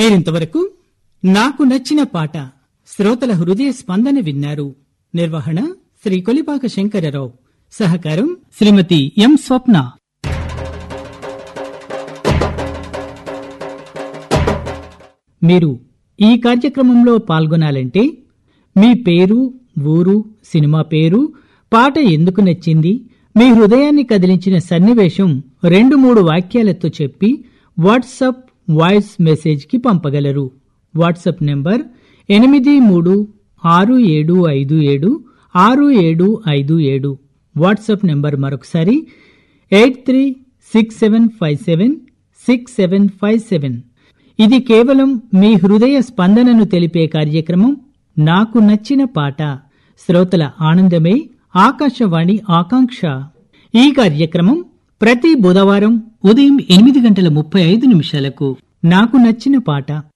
మీరింతవరకు నాకు నచ్చిన పాట శ్రోతల హృదయ స్పందన విన్నారు నిర్వహణ శ్రీ కొలిపాక శంకరరావు సహకారం శ్రీమతి ఎం స్వప్న మీరు ఈ కార్యక్రమంలో పాల్గొనాలంటే మీ పేరు ఊరు సినిమా పేరు పాట ఎందుకు నచ్చింది మీ హృదయాన్ని కదిలించిన సన్నివేశం రెండు మూడు వాక్యాలతో చెప్పి వాట్సప్ వాయిస్ మెసేజ్ కి పంపగలరు వాట్సప్ నెంబర్ ఎనిమిది మూడు ఆరు ఏడు ఐదు ఏడు ఆరు ఏడు ఐదు ఏడు వాట్సప్ నెంబర్ మరొకసారి eight three six seven five seven six seven five seven ఇది కేవలం మీ హృదయ స్పందనను తెలిపే కార్యక్రమం నాకు నచ్చిన పాట శ్రోతల ఆనందమే ఆకాశవాణి ఆకాంక్ష ఈ కార్యక్రమం ప్రతి బుధవారం ఉదయం ఎనిమిది గంటల ముప్పై ఐదు నిమిషాలకు నాకు నచ్చిన పాట